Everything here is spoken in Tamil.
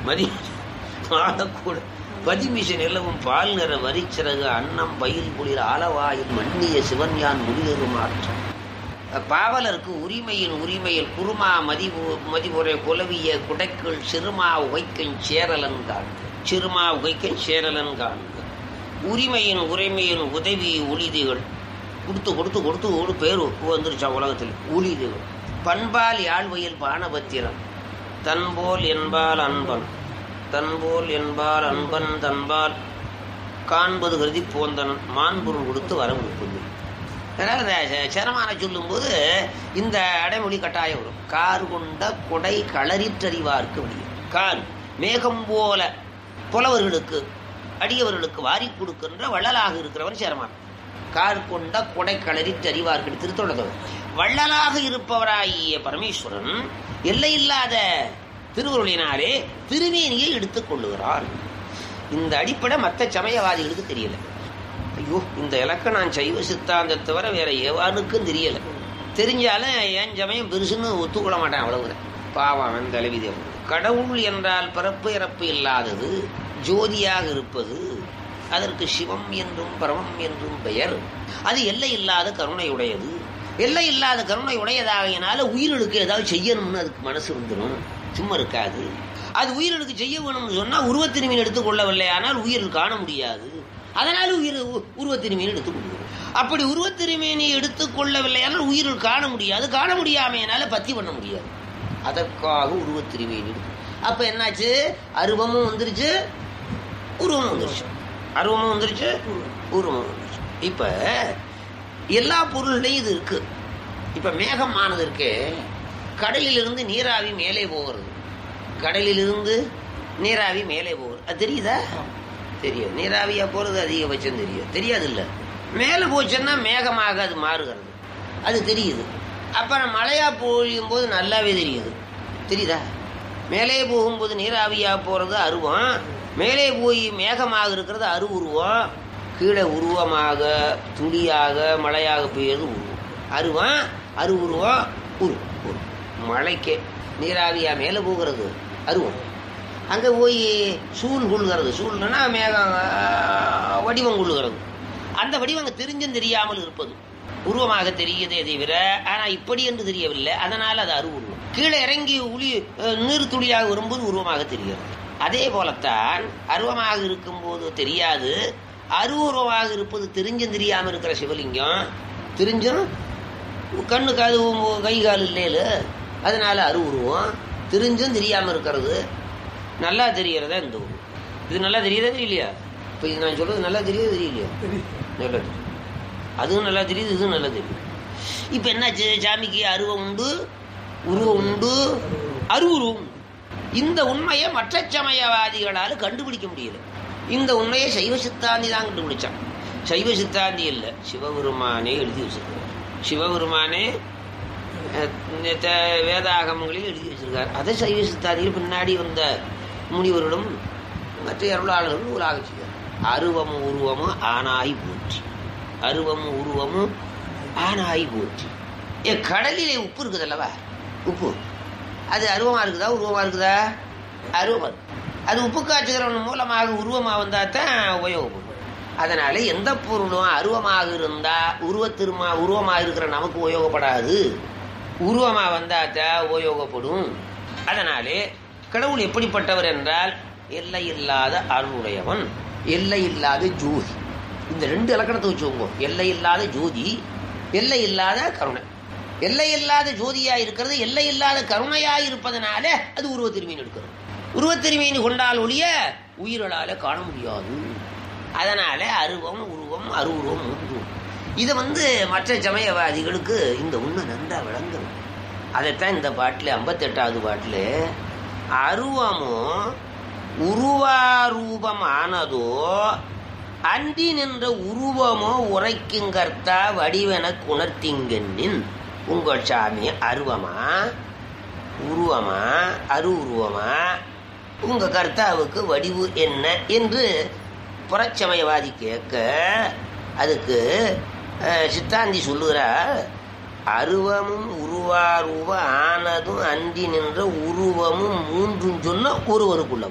மதி ஆளக்கூட பதிமிசை நிலவும் பால் நிற வரிச்சிறகு அன்னம் பயில் குளிர் ஆலவாயில் மன்னிய சிவன்யான் முடிதரு மாற்றம் பாவலருக்கு உரிமையின் உரிமையில் குருமா மதிபு மதிபுரை குலவிய குடைக்குள் சிறுமா உகைக்கன் சேரலன் காண்க சிறுமா உகைக்கன் சேரலன் காண்க உரிமையின் உரிமையின் உதவி ஒளிதுகள் கொடுத்து கொடுத்து கொடுத்து ஒரு பேர் வந்துருச்சா உலகத்தில் ஊழிதுகள் பண்பால் யாழ்வையில் பானபத்திரம் தன்போல் என்பால் அன்பன் தன்போல் என்பால் அன்பன் தன்பால் காண்பது கருதி போந்தன் மான்பொருள் கொடுத்து வரம் கொடுப்பது அதனால் இந்த ச- சரமான சொல்லும்போது இந்த அடைமொழி கட்டாயம் வரும் கார் கொண்ட கொடை களறிற்றறிவார்க்கு முடியும் கார் மேகம் போல புலவர்களுக்கு அடியவர்களுக்கு வாரி கொடுக்கின்ற வள்ளலாக இருக்கிறவன் சேரமான் கார் கொண்ட கொடை களறிற்றறிவார்கள் திருத்தொடர் வள்ளலாக இருப்பவராகிய பரமேஸ்வரன் எல்லையில்லாத திருவருளினாலே திருமேனியை எடுத்துக் கொள்ளுகிறான் இந்த அடிப்படை மற்ற சமயவாதிகளுக்கு தெரியல ஐயோ இந்த இலக்கம் நான் சைவ சித்தாந்தத்தை தவிர வேற எவனுக்கும் தெரியல தெரிஞ்சாலும் என் சமயம் பெருசுன்னு ஒத்துக்கொள்ள மாட்டேன் அவ்வளவுதான் பாவம் அவன் தலைவி தேவன் கடவுள் என்றால் பிறப்பு இறப்பு இல்லாதது ஜோதியாக இருப்பது அதற்கு சிவம் என்றும் பரமம் என்றும் பெயர் அது எல்லை இல்லாத கருணை உடையது எல்லை இல்லாத கருணை உடையதாகையினால உயிர்களுக்கு ஏதாவது செய்யணும்னு அதுக்கு மனசு வந்துடும் சும்மா இருக்காது அது உயிர்களுக்கு செய்ய வேணும்னு சொன்னா உருவத்திருமீன் எடுத்துக்கொள்ளவில்லை ஆனால் உயிரில் காண முடியாது அதனால உயிர் உ- உருவத்திருமீன் எடுத்துக்கொள்ளும் அப்படி உருவத்திருமீனை எடுத்துக்கொள்ளவில்லை ஆனால் உயிரில் காண முடியாது காண முடியாமையினால பத்தி பண்ண முடியாது அதற்காக உருவத்திருமீன் எடுத்து அப்ப என்னாச்சு அருவமும் வந்துருச்சு உருவமும் வந்துருச்சு அருவமும் வந்துருச்சு உருவமும் வந்துருச்சு இப்ப எல்லா பொருள்லையும் இது இருக்கு இப்ப மேகமானது இருக்கு கடலிலிருந்து நீராவி மேலே போகிறது கடலிலிருந்து நீராவி மேலே போகிறது அது தெரியுதா தெரியும் நீராவியா போறது அதிகபட்சம் தெரியும் தெரியாது இல்ல மேலே போச்சுன்னா மேகமாக அது மாறுகிறது அது தெரியுது அப்புறம் மழையா பொழியும் போது நல்லாவே தெரியுது தெரியுதா மேலே போகும்போது நீராவியா போறது அருவம் மேலே போய் மேகமாக இருக்கிறது அருவுருவம் கீழே உருவமாக துளியாக மழையாக பெய்யறது உருவம் அருவம் அருவுருவம் உருவம் உருவம். மழைக்கே நீராவியா மேலே போகிறது அருவம் அங்கே போய் சூழ் கொள்கிறது சூழ்னா மேகம் ஆஹ், வடிவம் கொள்ளுகிறது அந்த வடிவம் அங்கே தெரிஞ்சும் தெரியாமல் இருப்பது உருவமாக தெரியுதே தவிர ஆனால் இப்படி என்று தெரியவில்லை அதனால் அது அருவுருவம் கீழே இறங்கி உளி அஹ், நீர் துளியாக வரும்போது உருவமாக தெரிகிறது அதே போலத்தான் அருவமாக இருக்கும்போது தெரியாது அருவுருவமாக இருப்பது தெரிஞ்சும் தெரியாமல் இருக்கிற சிவலிங்கம் தெரிஞ்சும் கண்ணு காது உ- கை கால் இல்லையில அதனால அருவுருவம் தெரிஞ்சும் தெரியாமல் இருக்கிறது நல்லா தெரியறதா இந்த ஊர் இது நல்லா தெரியுதா தெரியலையா இப்போ இது நான் சொல்றது நல்லா தெரியுது தெரியலையா நல்லா தெரியும் அதுவும் நல்லா தெரியுது இதுவும் நல்லா தெரியுது இப்போ என்னாச்சு சாமிக்கு அருவம் உண்டு உருவம் உண்டு அருவுருவம் உண்டு. இந்த உண்மையை மற்ற சமயவாதிகளால் கண்டுபிடிக்க முடியல இந்த உண்மையை சைவ சித்தாந்தி தான் கண்டுபிடிச்சான் சைவ சித்தாந்தி இல்லை சிவபெருமானே எழுதி வச்சிருக்கார் சிவபெருமானே அஹ், இந்த வேதாகமங்களில் எழுதி வச்சிருக்கார் அதை சைவ சித்தாந்தியில் பின்னாடி வந்த முனிவர்களும் மற்ற அருளாளர்களும் உலாக செய்தார் அருவமும் உருவமும் ஆனாய் போற்றி அருவமும் உருவமும் ஆனாய் போற்றி ஏ கடலிலே உப்பு இருக்குது அல்லவா உப்பு அது அருவமா இருக்குதா உருவமா இருக்குதா அருவமா இருக்கு. அது உப்பு காய்ச்சுகிறவன் மூலமாக உருவமா வந்தா தான் உபயோகப்படும் அதனால எந்த பொருளும் அருவமாக இருந்தா உருவத்திருமா உருவமாக இருக்கிற நமக்கு உபயோகப்படாது உருவமா வந்தா தான் உபயோகப்படும் அதனாலே கடவுள் எப்படிப்பட்டவர் என்றால் எல்லை இல்லாத அருளுடையவன் எல்லை இல்லாத ஜோதி இந்த ரெண்டு இலக்கணத்தை வச்சுக்கோங்க எல்லை இல்லாத ஜோதி எல்லை இல்லாத கருணை எல்லை இல்லாத ஜோதியா இருக்கிறது எல்லை இல்லாத கருணையா இருப்பதனால அது உருவத்திருமீன் எடுக்கிறது உருவத்திருமீன் கொண்டால் ஒழிய உயிர்களால காண முடியாது அதனால அருவம் உருவம் அருவுருவம் உருவம் இதை வந்து மற்ற சமயவாதிகளுக்கு இந்த உண்மை நன்றா விளங்கும் அதைத்தான் இந்த பாட்டில் ஐம்பத்தெட்டாவது பாட்டில் அருவமும் உருவாரூபம் ஆனதோ அன்றி நின்ற உருவமோ உரைக்குங்கர்த்தா வடிவென குணர்த்திங்கன்னின் உங்கள் சாமி அருவமா உருவமா அரு உருவமா உங்க கர்த்தாவுக்கு வடிவு என்ன என்று புறச்சமயவாதி கேட்க அதுக்கு அஹ், சித்தாந்தி சொல்லுகிறார் அருவமும் உருவாரூப ஆனதும் அன்றி நின்ற உருவமும் மூன்றும் சொன்ன ஒருவனுக்குள்ள